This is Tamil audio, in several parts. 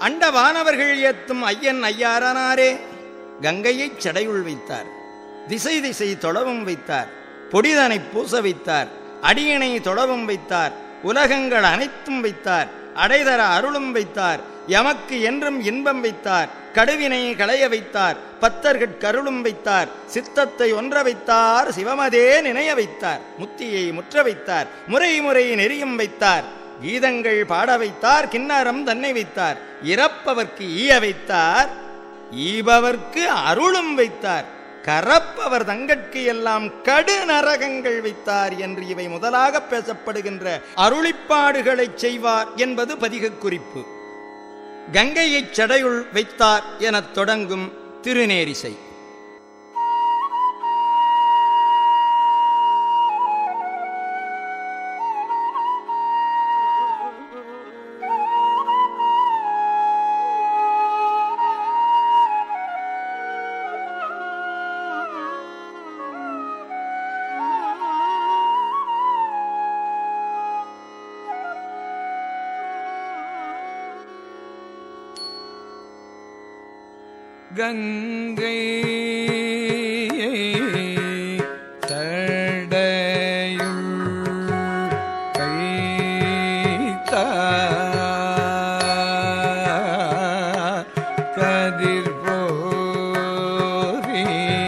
அண்ட வானவர்கள் ஏத்தும் ஐயன் ஐயாரனாரே கங்கையைச் சடையுள் வைத்தார் திசை திசை தொழவும் வைத்தார் பொடிதனை பூச வைத்தார் அடியணை தொழவும் வைத்தார் உலகங்கள் அனைத்தும் வைத்தார் அடைதர அருளும் வைத்தார் எமக்கு என்றும் இன்பம் வைத்தார் கடுவினை களைய வைத்தார் பத்தர்கட் கருளும் வைத்தார் சித்தத்தை ஒன்ற வைத்தார் சிவமதே நினைய வைத்தார் முத்தியை முற்ற வைத்தார் முறை முறை நெறியும் வைத்தார் கீதங்கள் பாட வைத்தார் கிண்ணறம் தன்னை வைத்தார் இறப்பவர்க்கு ஈய வைத்தார் ஈபவர்க்கு அருளும் வைத்தார் கரப்பவர் தங்கட்கு எல்லாம் கடு நரகங்கள் வைத்தார் என்று இவை முதலாக பேசப்படுகின்ற அருளிப்பாடுகளைச் செய்வார் என்பது பதிகக் குறிப்பு கங்கையைச் சடையுள் வைத்தார் எனத் தொடங்கும் திருநேரிசை கங்கை தடையுள் கைத்த கதிர் போரி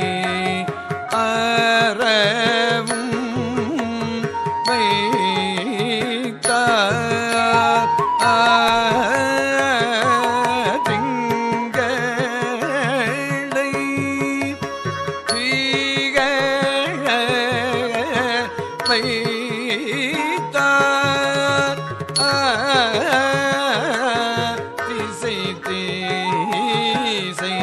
அறவும் வைத்தார் திங்களை தீகழ வைத்தார் திசை தீசை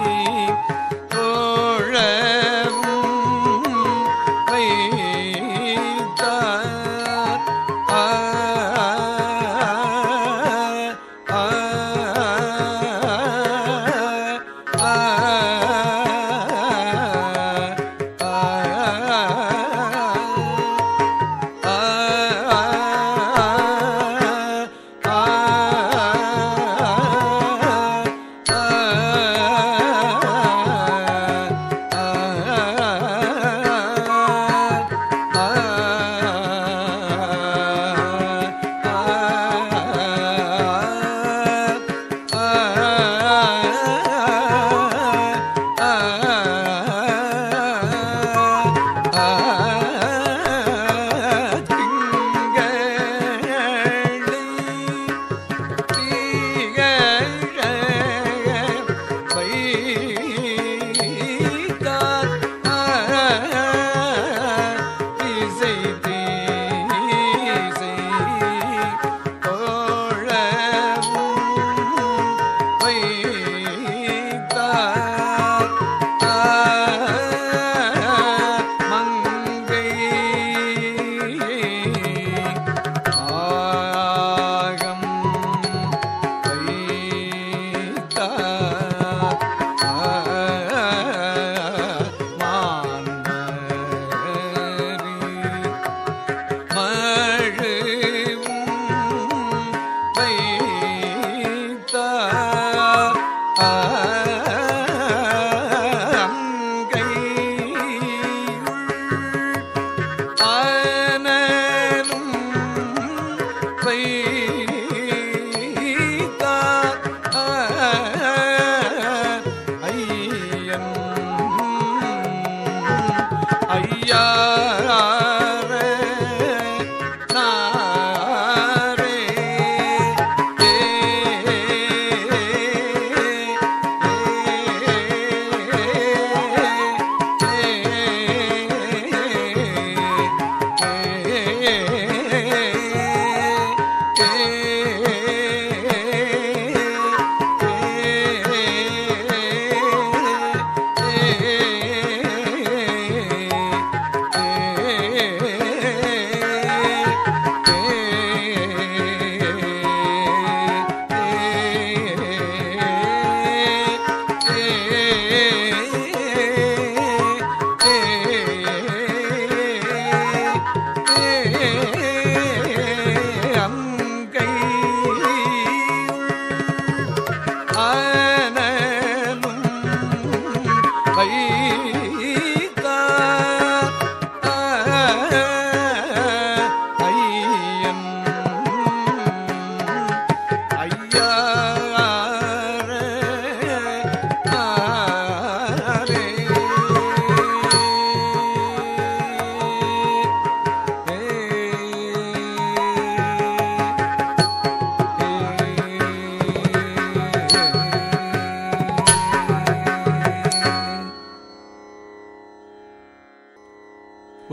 தோழவும் வைத்தார் ஆ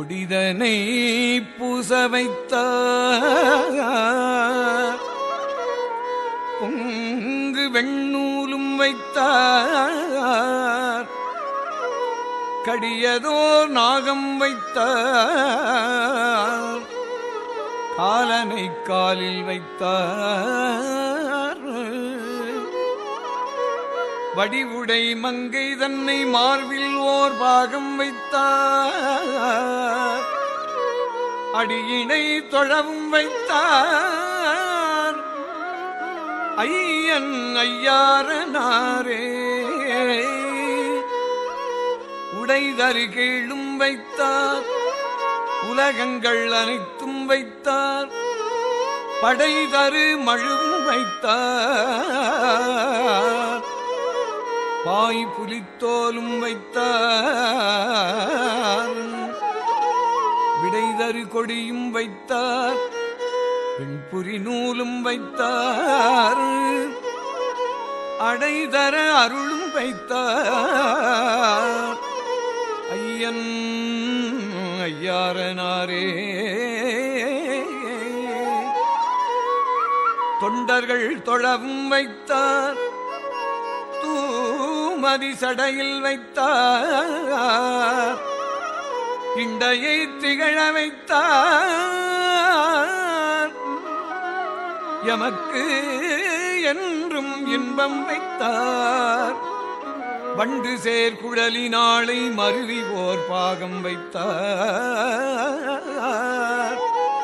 பொடிதனை பூச வைத்தார் பொங்கு வெண்ணூலும் வைத்தார் கடியதோ நாகம் வைத்தார் காலனை காலில் வைத்தார் வடிவுடை மங்கை தன்னை மார்பில் ஓர் பாகம் வைத்தார் அடியினை தொழவும் வைத்தார் ஐயன் ஐயாரனாரே உடைதரு கீழும் வைத்தார் உலகங்கள் அனைத்தும் வைத்தார் படைதரு மழுவும் வைத்தார் பாய் புலித்தோலும் வைத்தார் விடைதரு கொடியும் வைத்தார் வெண்புரி நூலும் வைத்தார் அடைதர அருளும் வைத்தார் ஐயன் ஐயாரனாரே தொண்டர்கள் தொழவும் வைத்தார் தூமதி சடையில் வைத்தார் இண்டையை திகழ வைத்தார் எமக்கு என்றும் இன்பம் வைத்தார் வண்டு சேர் குழலினாளை மருவி ஓர் பாகம் வைத்தார்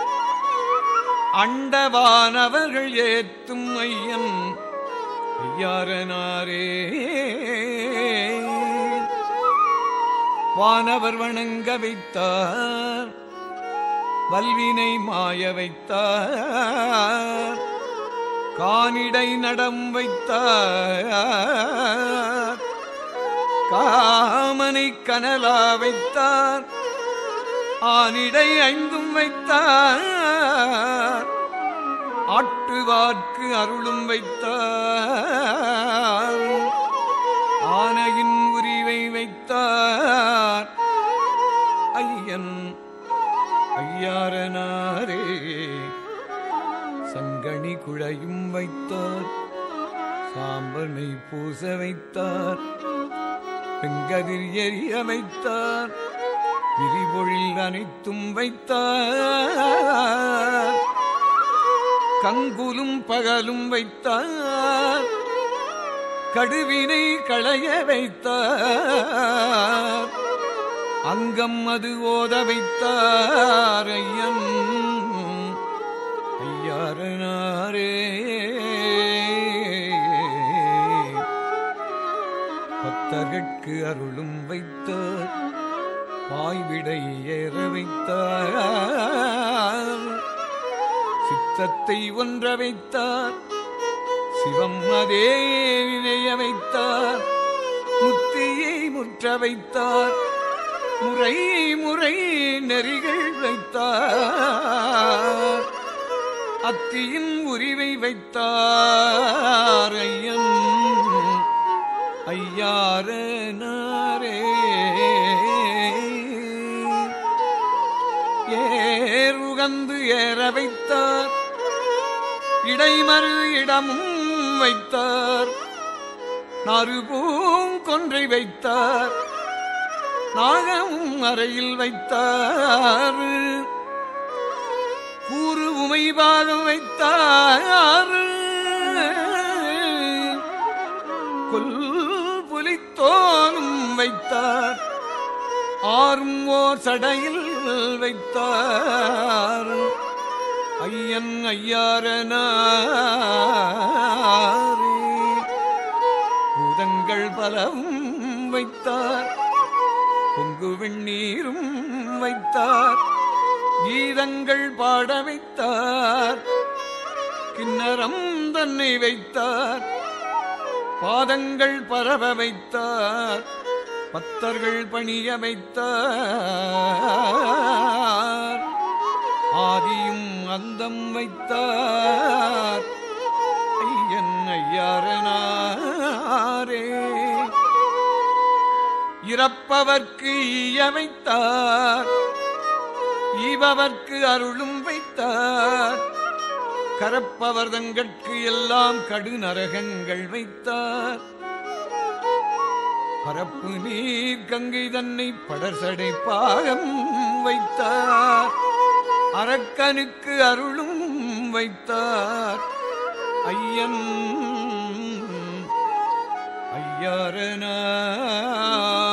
அண்டவானவர்கள் ஏத்தும் ஐயன் ஐயாரனாரே வானவர் வணங்க வைத்தார் வல்வினை மாய வைத்தார் கானிடை நடம் வைத்தார் காமனை கனலா வைத்தார் ஆனிடை ஐந்தும் வைத்தார் ஆட்டுவார்க்கு அருளும் வைத்தார் ஆனையின் உரிவை வைத்தார் ஐயன் ஐயாரனாரே சங்கணி குழையும் வைத்தார் சாம்பனை பூச வைத்தார் பெங்கதிர் எரிய வைத்தார் விரிபொழில் அனைத்தும் வைத்தார் கங்குலும் பகலும் வைத்தார் கடுவினை களைய வைத்தார் அங்கம் அது ஓத வைத்தார் ஐயன் ஐயாரனாரே பக்தர்கட்கு அருளும் வைத்தார் பாய்விடை ஏற வைத்தார் சித்தத்தை ஒன்ற வைத்தார் சிவம் அதே நினைய வைத்தார் முத்தியை முற்ற வைத்தார் முறை முறை நெறிகள் வைத்தார் அத்தியின் உரிவை வைத்தார் ஐயன் ஐயாரனாரே ஏர் உகந்து ஏற வைத்தார் இடைமறு இடமும் வைத்தார் நறுபூங்கொன்றை வைத்தார் நாகமும் அறையில் வைத்தார் கூறு உமைபாகம் வைத்தார் கொல் புலித்தோலும் வைத்தார் ஆறும் ஓர் சடையில் வைத்தார் ஐயன் ஐயாரனாரே பூதங்கள் பலவும் வைத்தார் பொங்கு வெண்ணீரும் வைத்தார் கீதங்கள் பாட வைத்தார் கிண்ணறம் தன்னை வைத்தார் பாதங்கள் பரவ வைத்தார் பத்தர்கள் பணிய வைத்தார் ஆதியும் அந்தம் வைத்தார் ஐயன் ஐயாரனாரே இறப்பவர்க்கு ஈய வைத்தார் ஈபவர்க்கு அருளும் வைத்தார் கரப்பவர் தங்கட்கு எல்லாம் கடுநரகங்கள் வைத்தார் பரப்பு நீர் கங்கை தன்னை படர்சடை பாகம் வைத்தார் அரக்கனுக்கு அருளும் வைத்தார் ஐயன் ஐயாரனா